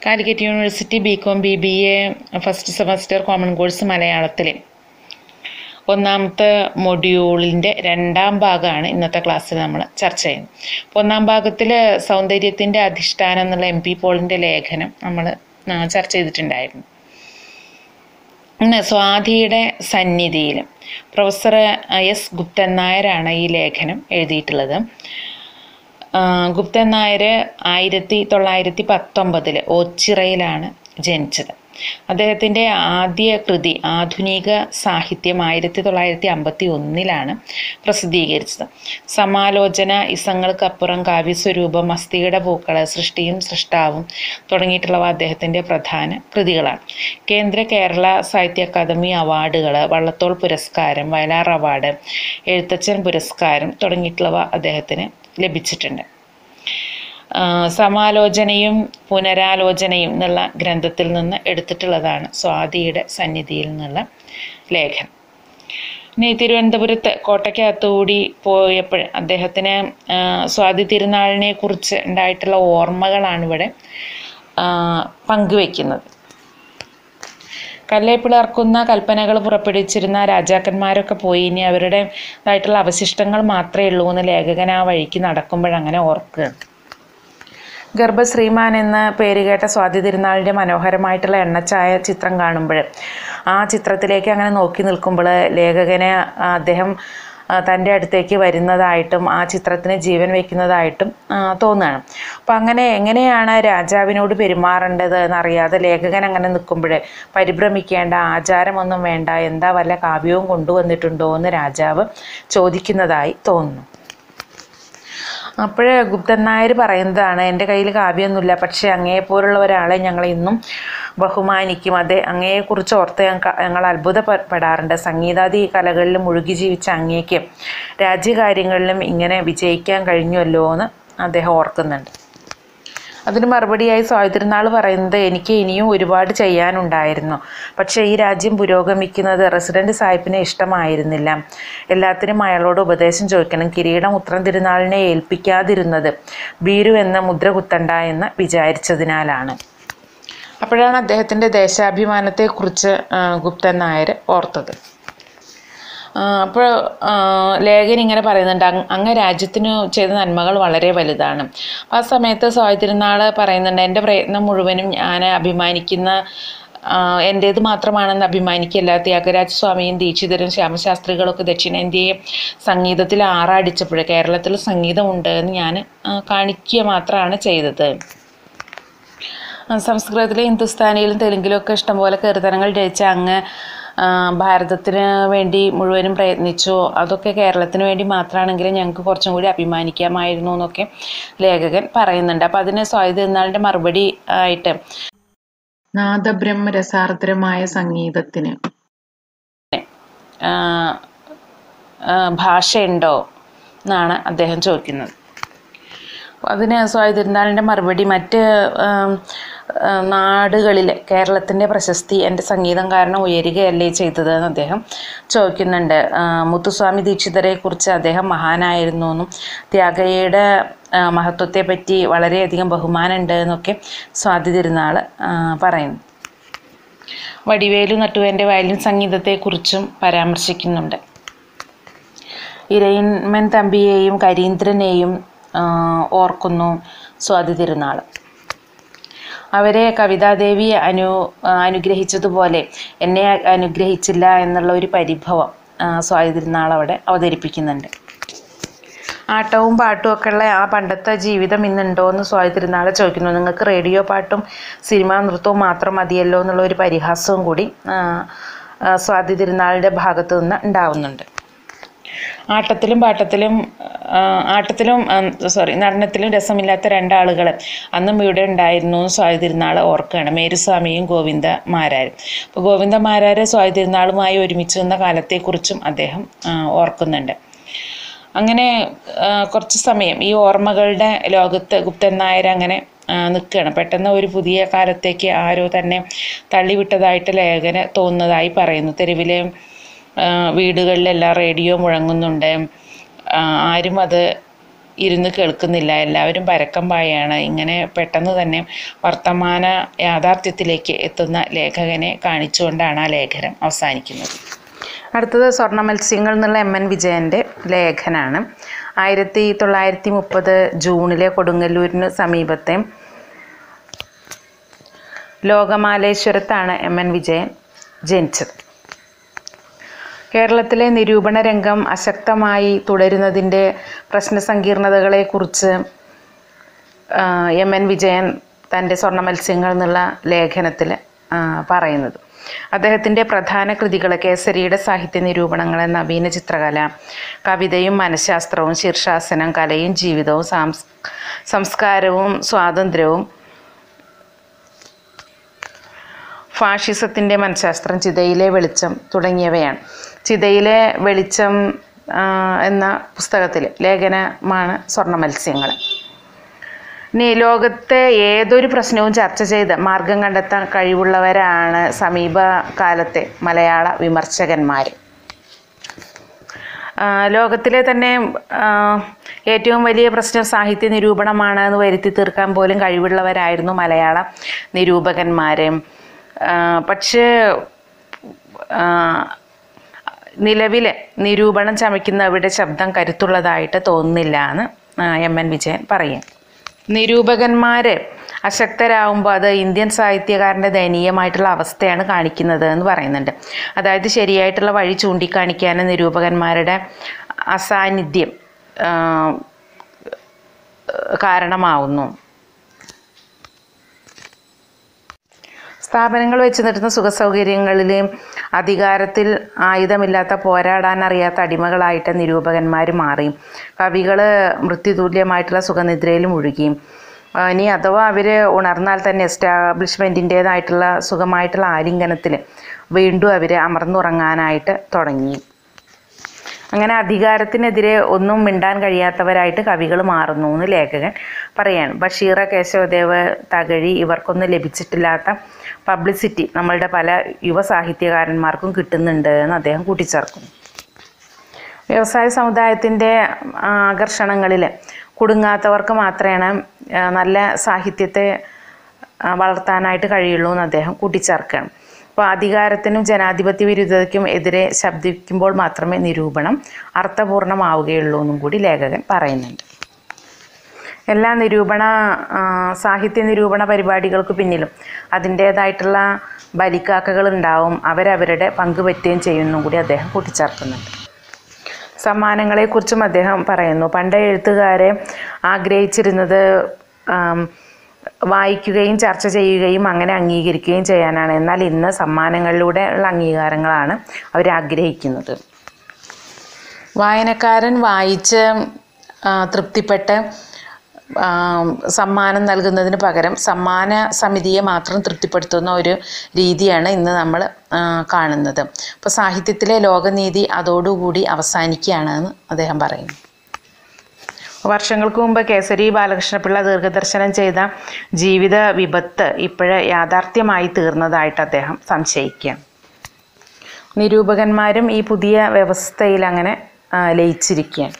Calicut university B com B B A first semester common course മലയാളത്തിൽ ഒന്നാമത്തെ മൊഡ്യൂളിൻ്റെ രണ്ടാം ഭാഗമാണ് ഇന്നത്തെ ക്ലാസ്സിൽ നമ്മൾ ചർച്ച ചെയ്യുന്നത് അപ്പോൾ ഒന്നാം ഭാഗത്തിൽ സൗന്ദര്യത്തിൻ്റെ അധിഷ്ഠാനം എന്നുള്ള എം പി പോളിൻ്റെ ലേഖനം നമ്മൾ ചർച്ച ചെയ്തിട്ടുണ്ടായിരുന്നു ഇന്ന് സ്വാതിയുടെ സന്നിധിയിൽ പ്രൊഫസർ എസ് ഗുപ്തൻ നായരാണ് ഈ ലേഖനം എഴുതിയിട്ടുള്ളത് ഗുപ്തൻ നായർ ആയിരത്തി തൊള്ളായിരത്തി പത്തൊമ്പതിൽ ഓച്ചിറയിലാണ് ജനിച്ചത് അദ്ദേഹത്തിൻ്റെ ആദ്യ കൃതി ആധുനിക സാഹിത്യം ആയിരത്തി തൊള്ളായിരത്തി അമ്പത്തി ഒന്നിലാണ് പ്രസിദ്ധീകരിച്ചത് സമാലോചന ഇസങ്ങൾക്കപ്പുറം കാവ്യസ്വരൂപം അസ്ഥിയുടെ പൂക്കൾ സൃഷ്ടിയും സൃഷ്ടാവും തുടങ്ങിയിട്ടുള്ളവ അദ്ദേഹത്തിൻ്റെ പ്രധാന കൃതികളാണ് കേന്ദ്ര കേരള സാഹിത്യ അക്കാദമി അവാർഡുകൾ വള്ളത്തോൾ പുരസ്കാരം വയലാർ അവാർഡ് എഴുത്തച്ഛൻ പുരസ്കാരം തുടങ്ങിയിട്ടുള്ളവ അദ്ദേഹത്തിന് ലഭിച്ചിട്ടുണ്ട് സമാലോചനയും പുനരാലോചനയും എന്നുള്ള ഗ്രന്ഥത്തിൽ നിന്ന് എടുത്തിട്ടുള്ളതാണ് സ്വാതിയുടെ സന്നിധിയിൽ നിന്നുള്ള ലേഖനം ഇനി തിരുവനന്തപുരത്ത് കോട്ടയ്ക്കകത്തുകൂടി പോയപ്പോൾ അദ്ദേഹത്തിന് സ്വാതി തിരുനാളിനെ കുറിച്ച് ഉണ്ടായിട്ടുള്ള ഓർമ്മകളാണ് ഇവിടെ പങ്കുവെക്കുന്നത് കല്ലേപ്പിളർക്കുന്ന കൽപ്പനകൾ പുറപ്പെടുവിച്ചിരുന്ന രാജാക്കന്മാരൊക്കെ പോയി ഇനി അവരുടെ ഇതായിട്ടുള്ള അവശിഷ്ടങ്ങൾ മാത്രമേ ഉള്ളൂ എന്ന് ലേഖകൻ ആ വഴിക്ക് നടക്കുമ്പോഴങ്ങനെ ഓർക്കുക ഗർഭശ്രീമാൻ എന്ന പേര് കേട്ട സ്വാതി തിരുനാളിൻ്റെ മനോഹരമായിട്ടുള്ള എണ്ണച്ചായ ചിത്രം കാണുമ്പോൾ ആ ചിത്രത്തിലേക്ക് അങ്ങനെ നോക്കി നിൽക്കുമ്പോൾ ലേഖകനെ അദ്ദേഹം തൻ്റെ അടുത്തേക്ക് വരുന്നതായിട്ടും ആ ചിത്രത്തിന് ജീവൻ വയ്ക്കുന്നതായിട്ടും തോന്നുകയാണ് അപ്പം അങ്ങനെ എങ്ങനെയാണ് രാജാവിനോട് പെരുമാറേണ്ടത് എന്നറിയാതെ ലേഖകൻ അങ്ങനെ നിൽക്കുമ്പോൾ പരിഭ്രമിക്കേണ്ട ആചാരമൊന്നും വേണ്ട എന്താ വല്ല കാവ്യവും കൊണ്ടുവന്നിട്ടുണ്ടോ എന്ന് രാജാവ് ചോദിക്കുന്നതായി തോന്നുന്നു അപ്പോൾ ഗുപ്തൻ നായർ പറയുന്നതാണ് എൻ്റെ കയ്യിൽ കാവ്യമൊന്നുമില്ല പക്ഷേ അങ്ങേപ്പോലുള്ള ഒരാളെ ഞങ്ങൾ ഇന്നും ബഹുമാനിക്കും അതെ അങ്ങയെക്കുറിച്ച് ഓർത്ത് ഞങ്ങൾ അത്ഭുതപ്പെടാറുണ്ട് സംഗീതാദി കലകളിൽ മുഴുകി ജീവിച്ച അങ്ങേക്ക് രാജ്യകാര്യങ്ങളിലും ഇങ്ങനെ വിജയിക്കാൻ കഴിഞ്ഞുവല്ലോ എന്ന് അദ്ദേഹം ഓർക്കുന്നുണ്ട് അതിന് മറുപടിയായി സ്വാതിരുന്നാൾ പറയുന്നത് എനിക്ക് ഇനിയും ഒരുപാട് ചെയ്യാനുണ്ടായിരുന്നു പക്ഷേ ഈ രാജ്യം പുരോഗമിക്കുന്നത് റെസിഡൻറ്റ് സാഹിബിന് ഇഷ്ടമായിരുന്നില്ല എല്ലാത്തിനും അയാളോട് ഉപദേശം ചോദിക്കണം കിരീടം ഉത്രം തിരുനാളിനെ ഏൽപ്പിക്കാതിരുന്നത് ബീരു എന്ന മുദ്ര കുത്തണ്ട എന്ന് വിചാരിച്ചതിനാലാണ് അപ്പോഴാണ് അദ്ദേഹത്തിൻ്റെ ദേശാഭിമാനത്തെക്കുറിച്ച് ഗുപ്തൻ നായർ ഓർത്തത് അപ്പോൾ ലേഖൻ ഇങ്ങനെ പറയുന്നുണ്ട് അങ്ങ് രാജ്യത്തിന് ചെയ്ത നന്മകൾ വളരെ വലുതാണ് ആ സമയത്ത് സ്വാതി തിരുനാൾ പറയുന്നുണ്ട് എൻ്റെ പ്രയത്നം മുഴുവനും ഞാൻ അഭിമാനിക്കുന്ന എൻ്റേത് മാത്രമാണെന്ന് അഭിമാനിക്കല്ല ത്യാഗരാജ സ്വാമിയും ദീക്ഷിതരും ശ്യാമശാസ്ത്രികളൊക്കെ ദക്ഷിണേന്ത്യയെ സംഗീതത്തിൽ ആറാടിച്ചപ്പോൾ കേരളത്തിൽ സംഗീതമുണ്ട് എന്ന് ഞാൻ കാണിക്കുക മാത്രമാണ് ചെയ്തത് സംസ്കൃതത്തിലും ഹിന്ദുസ്ഥാനിയിലും തെലുങ്കിലും ഒക്കെ ഇഷ്ടംപോലെ കീർത്തനങ്ങൾ രചിച്ച അങ്ങ് ഭാരതത്തിന് വേണ്ടി മുഴുവനും പ്രയത്നിച്ചു അതൊക്കെ കേരളത്തിന് വേണ്ടി മാത്രമാണെങ്കിലും ഞങ്ങൾക്ക് കുറച്ചും കൂടി അഭിമാനിക്കാമായിരുന്നു എന്നൊക്കെ ലേഖകൻ പറയുന്നുണ്ട് അപ്പം അതിന് സ്വാതി തിരുനാളിൻ്റെ മറുപടി ആയിട്ട് നാദബ്രഹ്മരസാർദ്രമായ സംഗീതത്തിന് ഭാഷയുണ്ടോ എന്നാണ് അദ്ദേഹം ചോദിക്കുന്നത് അതിന് സ്വാതി തിരുനാളിൻ്റെ മറുപടി മറ്റ് നാടുകളിൽ കേരളത്തിൻ്റെ പ്രശസ്തി എൻ്റെ സംഗീതം കാരണം ഉയരുകയല്ലേ ചെയ്തത് എന്ന് അദ്ദേഹം ചോദിക്കുന്നുണ്ട് മുത്തുസ്വാമി ദീക്ഷിതരെ കുറിച്ച് അദ്ദേഹം മഹാനായിരുന്നു എന്നും ത്യാഗയുടെ മഹത്വത്തെ പറ്റി വളരെയധികം ബഹുമാനമുണ്ട് എന്നൊക്കെ സ്വാതി തിരുനാൾ പറയുന്നു വടിവേലു നട്ടുവേൻ്റെ വയലിൻ സംഗീതത്തെക്കുറിച്ചും പരാമർശിക്കുന്നുണ്ട് ഇരയിന്മൻ തമ്പിയെയും കരീന്ദ്രനെയും ഓർക്കുന്നു സ്വാതി തിരുനാൾ അവരെ കവിതാദേവി അനു അനുഗ്രഹിച്ചതുപോലെ എന്നെ അനുഗ്രഹിച്ചില്ല എന്നുള്ള ഒരു പരിഭവം സ്വാതി തിരുനാൾ അവിടെ അവതരിപ്പിക്കുന്നുണ്ട് ആട്ടവും പാട്ടും ഒക്കെ ഉള്ള ആ പണ്ടത്തെ ജീവിതം ഇന്നുണ്ടോ എന്ന് സ്വാതി തിരുനാൾ ചോദിക്കുന്നു നിങ്ങൾക്ക് റേഡിയോ പാട്ടും സിനിമാ നൃത്തവും മാത്രം മതിയല്ലോ എന്നുള്ള ഒരു പരിഹാസവും കൂടി സ്വാതി തിരുനാളിൻ്റെ ഭാഗത്തു നിന്ന് ഉണ്ടാവുന്നുണ്ട് ആട്ടത്തിലും പാട്ടത്തിലും ആട്ടത്തിലും സോറി നടനത്തിലും രസമില്ലാത്ത രണ്ടാളുകൾ അന്നും ഇവിടെ ഉണ്ടായിരുന്നു സ്വാതി തിരുനാൾ ഓർക്കുകയാണ് മേരുസ്വാമിയും ഗോവിന്ദ മാരാരും അപ്പോൾ ഗോവിന്ദ മാരാർ സ്വാതി തിരുനാളുമായി ഒരുമിച്ച് നിന്ന കാലത്തെക്കുറിച്ചും അദ്ദേഹം ഓർക്കുന്നുണ്ട് അങ്ങനെ കുറച്ച് സമയം ഈ ഓർമ്മകളുടെ ലോകത്ത് ഗുപ്തൻ നായർ അങ്ങനെ നിൽക്കുകയാണ് പെട്ടെന്ന് ഒരു പുതിയ കാലത്തേക്ക് ആരോ തന്നെ തള്ളിവിട്ടതായിട്ട് ലേഖന് തോന്നുന്നതായി പറയുന്നു തെരുവിലെ വീടുകളിലെല്ലാം റേഡിയോ മുഴങ്ങുന്നുണ്ട് ആരും അത് ഇരുന്ന് കേൾക്കുന്നില്ല എല്ലാവരും പരക്കം പായാണ് ഇങ്ങനെ പെട്ടെന്ന് തന്നെ വർത്തമാന യാഥാർത്ഥ്യത്തിലേക്ക് എത്തുന്ന ലേഖകനെ കാണിച്ചുകൊണ്ടാണ് ആ ലേഖനം അവസാനിക്കുന്നത് അടുത്തത് സ്വർണ്ണ മത്സ്യങ്ങൾ എന്നുള്ള എം എൻ വിജയൻ്റെ ലേഖനാണ് ആയിരത്തി തൊള്ളായിരത്തി മുപ്പത് ജൂണിലെ കൊടുങ്ങല്ലൂരിന് സമീപത്തെ ലോകമാലേശ്വരത്താണ് എം എൻ വിജയൻ ജനിച്ചത് കേരളത്തിലെ നിരൂപണ രംഗം അശക്തമായി തുടരുന്നതിൻ്റെ പ്രശ്നസങ്കീർണതകളെക്കുറിച്ച് ആ, എം എൻ വിജയൻ തൻ്റെ സ്വർണ്ണ മത്സ്യങ്ങൾ എന്നുള്ള ലേഖനത്തിൽ ആ, പറയുന്നത് അദ്ദേഹത്തിൻ്റെ പ്രധാന കൃതികൾ കേസരിയുടെ സാഹിത്യ നിരൂപണങ്ങൾ നവീന ചിത്രകല കവിതയും മനഃശാസ്ത്രവും ശീർഷാസനം കലയും ജീവിതവും സാംസ് സംസ്കാരവും സ്വാതന്ത്ര്യവും ഫാഷിസത്തിൻ്റെ മനഃശാസ്ത്രം ചിതയിലെ വെളിച്ചം തുടങ്ങിയവയാണ് ചിതയിലെ വെളിച്ചം ആ, എന്ന പുസ്തകത്തിൽ ലേഖനമാണ് സ്വർണ്ണ മത്സ്യങ്ങൾ ഇനി ലോകത്തെ ഏതൊരു പ്രശ്നവും ചർച്ച ചെയ്ത് മാർഗം കണ്ടെത്താൻ കഴിവുള്ളവരാണ് സമീപകാലത്തെ മലയാള വിമർശകന്മാർ ആ, ലോകത്തിലെ തന്നെ ആ, ഏറ്റവും വലിയ പ്രശ്നം സാഹിത്യ നിരൂപണമാണ് എന്ന് വരുത്തി തീർക്കാൻ പോലും കഴിവുള്ളവരായിരുന്നു മലയാള നിരൂപകന്മാർ പക്ഷേ ആ, നിലവിലെ നിരൂപണം ചമയ്ക്കുന്നവരുടെ ശബ്ദം കരുത്തുള്ളതായിട്ട് തോന്നുന്നില്ല എന്ന് ആ, എം എൻ വിജയൻ പറയും നിരൂപകന്മാർ അശക്തരാകുമ്പോൾ അത് ഇന്ത്യൻ സാഹിത്യകാരൻ്റെ ദയനീയമായിട്ടുള്ള അവസ്ഥയാണ് കാണിക്കുന്നത് എന്ന് പറയുന്നുണ്ട് അതായത് ശരിയായിട്ടുള്ള വഴി ചൂണ്ടിക്കാണിക്കാൻ നിരൂപകന്മാരുടെ അസാന്നിധ്യം ആ, കാരണമാവുന്നു സ്ഥാപനങ്ങൾ വെച്ച് നിർത്തുന്ന സുഖസൗകര്യങ്ങളിലെയും അധികാരത്തിൽ ആയുധമില്ലാത്ത പോരാടാൻ അറിയാത്ത അടിമകളായിട്ട് നിരൂപകന്മാർ മാറി കവികൾ മൃത്യുതുല്യമായിട്ടുള്ള സുഖനിദ്രയിൽ മുഴുകിയും ആ, ഇനി അഥവാ അവർ ഉണർന്നാൽ തന്നെ എസ്റ്റാബ്ലിഷ്മെൻറ്റിൻ്റേതായിട്ടുള്ള സുഖമായിട്ടുള്ള ആലിംഗനത്തിൽ വീണ്ടും അവർ അമർന്നുറങ്ങാനായിട്ട് തുടങ്ങി അങ്ങനെ അധികാരത്തിനെതിരെ ഒന്നും മിണ്ടാൻ കഴിയാത്തവരായിട്ട് കവികൾ മാറുന്നു എന്ന് ലേഖകൻ പറയാണ് ബഷീറ കേശവദേവ് തകഴി ഇവർക്കൊന്നും ലഭിച്ചിട്ടില്ലാത്ത പബ്ലിസിറ്റി നമ്മളുടെ പല യുവ സാഹിത്യകാരന്മാർക്കും കിട്ടുന്നുണ്ട് എന്ന് അദ്ദേഹം കൂട്ടിച്ചേർക്കുന്നു വ്യവസായ സമുദായത്തിൻ്റെ ആകർഷണങ്ങളിൽ കുടുങ്ങാത്തവർക്ക് മാത്രമാണ് ആ, നല്ല സാഹിത്യത്തെ ആ, വളർത്താനായിട്ട് കഴിയുള്ളൂ എന്ന് അദ്ദേഹം കൂട്ടിച്ചേർക്കുകയാണ് അപ്പോൾ അധികാരത്തിനും ജനാധിപത്യ വിരുദ്ധതയ്ക്കും എതിരെ ശബ്ദിക്കുമ്പോൾ മാത്രമേ നിരൂപണം അർത്ഥപൂർണമാവുകയുള്ളൂ എന്നും കൂടി ലേഖകൻ പറയുന്നുണ്ട് എല്ലാ നിരൂപണ ആ, സാഹിത്യ നിരൂപണ പരിപാടികൾക്ക് പിന്നിലും അതിൻ്റേതായിട്ടുള്ള ബലിക്കാക്കകൾ ഉണ്ടാവും അവരവരുടെ പങ്ക് പറ്റുകയും ചെയ്യുമെന്നും കൂടി അദ്ദേഹം കൂട്ടിച്ചേർക്കുന്നുണ്ട് സമ്മാനങ്ങളെക്കുറിച്ചും അദ്ദേഹം പറയുന്നു പണ്ട് എഴുത്തുകാരെ ആഗ്രഹിച്ചിരുന്നത് ആം, വായിക്കുകയും ചർച്ച ചെയ്യുകയും അങ്ങനെ അംഗീകരിക്കുകയും ചെയ്യാനാണ് എന്നാൽ ഇന്ന് സമ്മാനങ്ങളിലൂടെ ഉള്ള അംഗീകാരങ്ങളാണ് അവർ ആഗ്രഹിക്കുന്നത് വായനക്കാരൻ വായിച്ച് ആ, തൃപ്തിപ്പെട്ട് ആ, സമ്മാനം നൽകുന്നതിന് പകരം സമ്മാന സമിതിയെ മാത്രം തൃപ്തിപ്പെടുത്തുന്ന ഒരു രീതിയാണ് ഇന്ന് നമ്മൾ ആ, കാണുന്നത് അപ്പോൾ സാഹിത്യത്തിലെ ലോകനീതി അതോടുകൂടി അവസാനിക്കുകയാണ് എന്ന് അദ്ദേഹം പറയുന്നു വർഷങ്ങൾക്ക് മുമ്പ് കേസരി ബാലകൃഷ്ണപിള്ള ദീർഘദർശനം ചെയ്ത ജീവിത വിപത്ത് ഇപ്പോഴ് യാഥാർത്ഥ്യമായി തീർന്നതായിട്ട് അദ്ദേഹം സംശയിക്കുകയാണ് നിരൂപകന്മാരും ഈ പുതിയ വ്യവസ്ഥയിൽ അങ്ങനെ ആ, ലയിച്ചിരിക്കുകയാണ്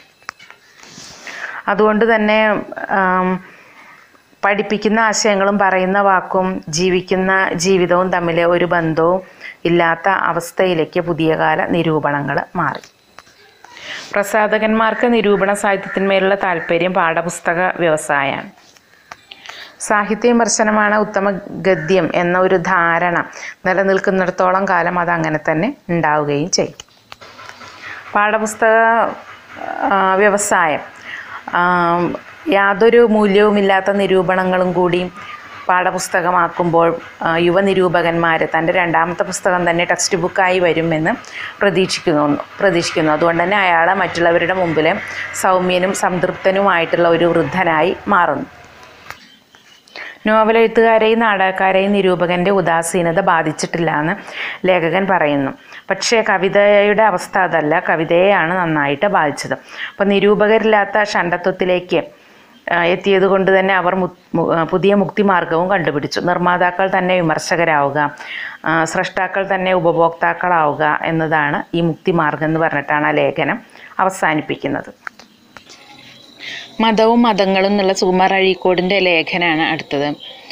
അതുകൊണ്ട് തന്നെ ആം, പഠിപ്പിക്കുന്ന ആശയങ്ങളും പറയുന്ന വാക്കും ജീവിക്കുന്ന ജീവിതവും തമ്മിൽ ഒരു ബന്ധവും ഇല്ലാത്ത അവസ്ഥയിലേക്ക് പുതിയ കാല നിരൂപണങ്ങൾ മാറി പ്രസാധകന്മാർക്ക് നിരൂപണ സാഹിത്യത്തിന്മേലുള്ള താല്പര്യം പാഠപുസ്തക വ്യവസായമാണ് സാഹിത്യ വിമർശനമാണ് ഉത്തമ ഗദ്യം എന്ന ഒരു ധാരണ നിലനിൽക്കുന്നിടത്തോളം കാലം അത് അങ്ങനെ തന്നെ ഉണ്ടാവുകയും ചെയ്യും പാഠപുസ്തക ആ, വ്യവസായം ആ, യാതൊരു മൂല്യവുമില്ലാത്ത നിരൂപണങ്ങളും കൂടി പാഠപുസ്തകമാക്കുമ്പോൾ ആ, യുവ നിരൂപകന്മാർ തൻ്റെ രണ്ടാമത്തെ പുസ്തകം തന്നെ ടെക്സ്റ്റ് ബുക്കായി വരുമെന്ന് പ്രതീക്ഷിക്കുന്നു പ്രതീക്ഷിക്കുന്നു അതുകൊണ്ട് തന്നെ അയാൾ മറ്റുള്ളവരുടെ മുമ്പിൽ സൗമ്യനും സംതൃപ്തനുമായിട്ടുള്ള ഒരു വൃദ്ധനായി മാറുന്നു നോവൽ എഴുത്തുകാരെയും നാടകക്കാരെയും നിരൂപകൻ്റെ ഉദാസീനത ബാധിച്ചിട്ടില്ല എന്ന് ലേഖകൻ പറയുന്നു പക്ഷേ കവിതയുടെ അവസ്ഥ അതല്ല കവിതയെയാണ് നന്നായിട്ട് ബാധിച്ചത് അപ്പോൾ നിരൂപകരില്ലാത്ത ഷണ്ടത്വത്തിലേക്ക് ആ, എത്തിയത് കൊണ്ട് തന്നെ അവർ മു- മു- ആ, പുതിയ മുക്തിമാർഗവും കണ്ടുപിടിച്ചു നിർമ്മാതാക്കൾ തന്നെ വിമർശകരാവുക ആ, സ്രഷ്ടാക്കൾ തന്നെ ഉപഭോക്താക്കളാവുക എന്നതാണ് ഈ മുക്തിമാർഗം എന്ന് പറഞ്ഞിട്ടാണ് ആ ലേഖനം അവസാനിപ്പിക്കുന്നത് മതവും മതങ്ങളും എന്നുള്ള സുകുമാർ അഴീക്കോടിൻ്റെ ലേഖനാണ് അടുത്തത്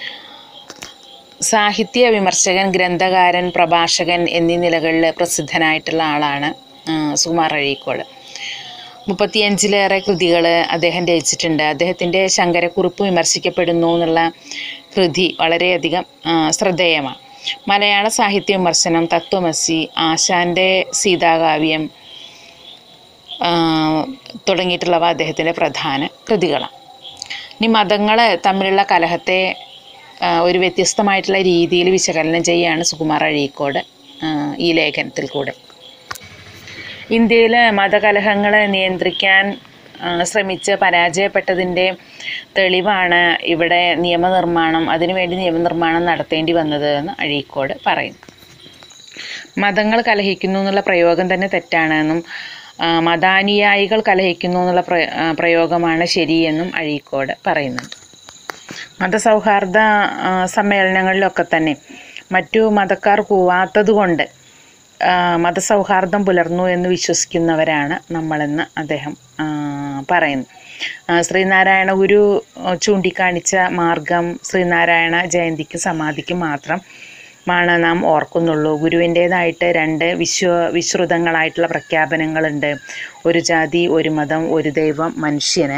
സാഹിത്യ വിമർശകൻ ഗ്രന്ഥകാരൻ പ്രഭാഷകൻ എന്നീ നിലകളിൽ പ്രസിദ്ധനായിട്ടുള്ള ആളാണ് ആ, സുകുമാർ അഴീക്കോട് മുപ്പത്തിയഞ്ചിലേറെ കൃതികൾ അദ്ദേഹം രചിച്ചിട്ടുണ്ട് അദ്ദേഹത്തിൻ്റെ ശങ്കരക്കുറിപ്പ് വിമർശിക്കപ്പെടുന്നു എന്നുള്ള കൃതി വളരെയധികം ആ, ശ്രദ്ധേയമാണ് മലയാള സാഹിത്യ വിമർശനം തത്വമസി ആശാൻ്റെ സീതാകാവ്യം ആ, തുടങ്ങിയിട്ടുള്ളവ അദ്ദേഹത്തിൻ്റെ പ്രധാന കൃതികളാണ് ഇനി മതങ്ങൾ തമ്മിലുള്ള കലഹത്തെ ആ, ഒരു വ്യത്യസ്തമായിട്ടുള്ള രീതിയിൽ വിശകലനം ചെയ്യുകയാണ് സുകുമാർ അഴീക്കോട് ആ, ഈ ലേഖനത്തിൽ കൂടെ ഇന്ത്യയിൽ മതകലഹങ്ങളെ നിയന്ത്രിക്കാൻ ആ, ശ്രമിച്ച് പരാജയപ്പെട്ടതിൻ്റെ തെളിവാണ് ഇവിടെ നിയമനിർമ്മാണം അതിനുവേണ്ടി നിയമനിർമ്മാണം നടത്തേണ്ടി വന്നത് എന്ന് അഴീക്കോട് പറയുന്നു മതങ്ങൾ കലഹിക്കുന്നു എന്നുള്ള പ്രയോഗം തന്നെ തെറ്റാണെന്നും ആ, മതാനുയായികൾ കലഹിക്കുന്നു എന്നുള്ള പ്ര ആ, പ്രയോഗമാണ് ശരിയെന്നും അഴീക്കോട് പറയുന്നുണ്ട് മതസൗഹാർദ്ദ ആ, സമ്മേളനങ്ങളിലൊക്കെ തന്നെ മറ്റു മതക്കാർ കൂവാത്തത് കൊണ്ട് ആ, മതസൗഹാർദ്ദം പുലർന്നു എന്ന് വിശ്വസിക്കുന്നവരാണ് നമ്മളെന്ന് അദ്ദേഹം ആ, പറയുന്നു ആ, ശ്രീനാരായണ ഗുരു ആ, ചൂണ്ടിക്കാണിച്ച മാർഗം ശ്രീനാരായണ ജയന്തിക്കും സമാധിക്കും മാത്രം മാണ് നാം ഓർക്കുന്നുള്ളൂ ഗുരുവിൻ്റേതായിട്ട് രണ്ട് വിശ്വ വിശ്രുതങ്ങളായിട്ടുള്ള പ്രഖ്യാപനങ്ങളുണ്ട് ഒരു ജാതി ഒരു മതം ഒരു ദൈവം മനുഷ്യന്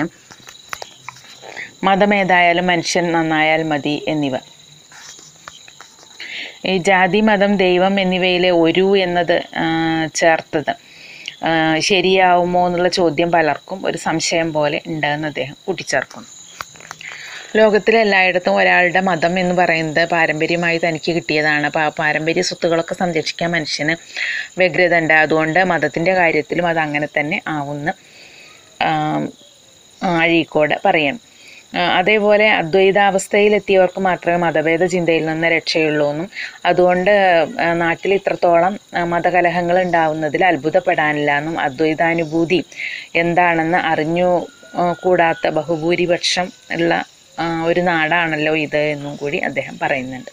മതമേതായാലും മനുഷ്യൻ നന്നായാൽ മതി എന്നിവ ഈ ജാതി മതം ദൈവം എന്നിവയിലെ ഒരു എന്നത് ആ, ചേർത്തത് ആ, ശരിയാവുമോ എന്നുള്ള ചോദ്യം പലർക്കും ഒരു സംശയം പോലെ ഉണ്ടെന്ന് അദ്ദേഹം കൂട്ടിച്ചേർക്കുന്നു ലോകത്തിലെ എല്ലായിടത്തും ഒരാളുടെ മതം എന്ന് പറയുന്നത് പാരമ്പര്യമായി തനിക്ക് കിട്ടിയതാണ് അപ്പോൾ ആ പാരമ്പര്യ സ്വത്തുകളൊക്കെ സംരക്ഷിക്കാൻ മനുഷ്യന് വ്യഗ്രത ഉണ്ട് അതുകൊണ്ട് മതത്തിൻ്റെ കാര്യത്തിലും അത് അങ്ങനെ തന്നെ ആവുന്ന അഴീക്കോട് പറയണം ആ, അതേപോലെ അദ്വൈതാവസ്ഥയിലെത്തിയവർക്ക് മാത്രമേ മതഭേദ ചിന്തയിൽ നിന്ന് രക്ഷയുള്ളൂ എന്നും അതുകൊണ്ട് ആ, നാട്ടിൽ ഇത്രത്തോളം ആ, മതകലഹങ്ങൾ ഉണ്ടാവുന്നതിൽ അത്ഭുതപ്പെടാനില്ല എന്നും അദ്വൈതാനുഭൂതി എന്താണെന്ന് അറിഞ്ഞു ആ, കൂടാത്ത ബഹുഭൂരിപക്ഷം ഉള്ള ആ, ഒരു നാടാണല്ലോ ഇത് എന്നും കൂടി അദ്ദേഹം പറയുന്നുണ്ട്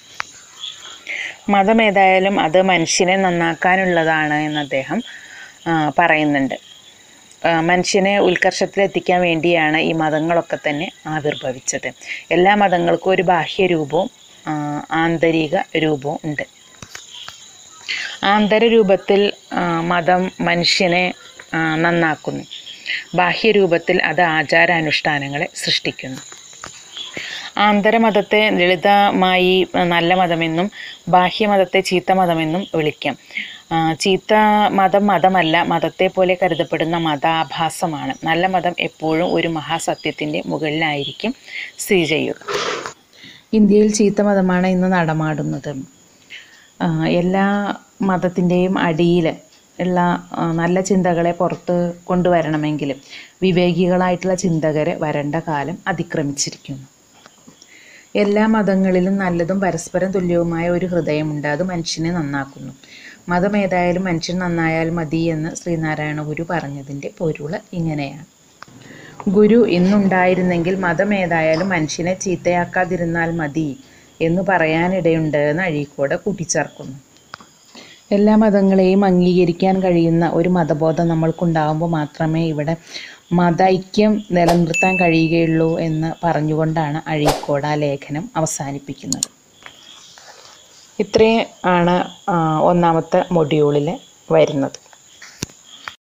മതം ഏതായാലും അത് മനുഷ്യനെ നന്നാക്കാനുള്ളതാണ് എന്ന് അദ്ദേഹം ആ, പറയുന്നുണ്ട് ആ, മനുഷ്യനെ ഉത്കർഷത്തിലെത്തിക്കാൻ വേണ്ടിയാണ് ഈ മതങ്ങളൊക്കെ തന്നെ ആവിർഭവിച്ചത് എല്ലാ മതങ്ങൾക്കും ഒരു ബാഹ്യ രൂപവും ആ, ആന്തരിക രൂപവും ഉണ്ട് ആന്തരരൂപത്തിൽ ആ, മതം മനുഷ്യനെ ആ, നന്നാക്കുന്നു ബാഹ്യരൂപത്തിൽ അത് ആചാരാനുഷ്ഠാനങ്ങളെ സൃഷ്ടിക്കുന്നു ആന്തരമതത്തെ ലളിതമായി നല്ല മതമെന്നും ബാഹ്യമതത്തെ ചീത്ത മതമെന്നും വിളിക്കാം ആ, ചീത്ത മതം മതമല്ല മതത്തെ പോലെ കരുതപ്പെടുന്ന മതാഭാസമാണ് നല്ല മതം എപ്പോഴും ഒരു മഹാസത്യത്തിൻ്റെ മുകളിലായിരിക്കും സ്ഥിതി ചെയ്യുക ഇന്ത്യയിൽ ചീത്ത മതമാണ് ഇന്ന് നടമാടുന്നത് ആ, എല്ലാ മതത്തിൻ്റെയും അടിയിൽ ഉള്ള ആ, നല്ല ചിന്തകളെ പുറത്ത് കൊണ്ടുവരണമെങ്കിൽ വിവേകികളായിട്ടുള്ള ചിന്തകരെ വരേണ്ട കാലം അതിക്രമിച്ചിരിക്കുന്നു എല്ലാ മതങ്ങളിലും നല്ലതും പരസ്പരം തുല്യവുമായ ഒരു ഹൃദയമുണ്ട് അത് മനുഷ്യനെ നന്നാക്കുന്നു മതം ഏതായാലും മനുഷ്യൻ നന്നായാൽ മതി എന്ന് ശ്രീനാരായണ ഗുരു പറഞ്ഞതിൻ്റെ പൊരുള് ഇങ്ങനെയാണ് ഗുരു ഇന്നുണ്ടായിരുന്നെങ്കിൽ മതം ഏതായാലും മനുഷ്യനെ ചീത്തയാക്കാതിരുന്നാൽ മതി എന്ന് പറയാനിടയുണ്ട് എന്ന് അഴീക്കോട് കൂട്ടിച്ചേർക്കുന്നു എല്ലാ മതങ്ങളെയും അംഗീകരിക്കാൻ കഴിയുന്ന ഒരു മതബോധം നമ്മൾക്കുണ്ടാകുമ്പോൾ മാത്രമേ ഇവിടെ മതൈക്യം നിലനിർത്താൻ കഴിയുകയുള്ളൂ എന്ന് പറഞ്ഞുകൊണ്ടാണ് അഴീക്കോട് ആ ലേഖനം അവസാനിപ്പിക്കുന്നത് ഇത്രയും ആണ് ആ, ഒന്നാമത്തെ മൊഡ്യൂളിൽ വരുന്നത്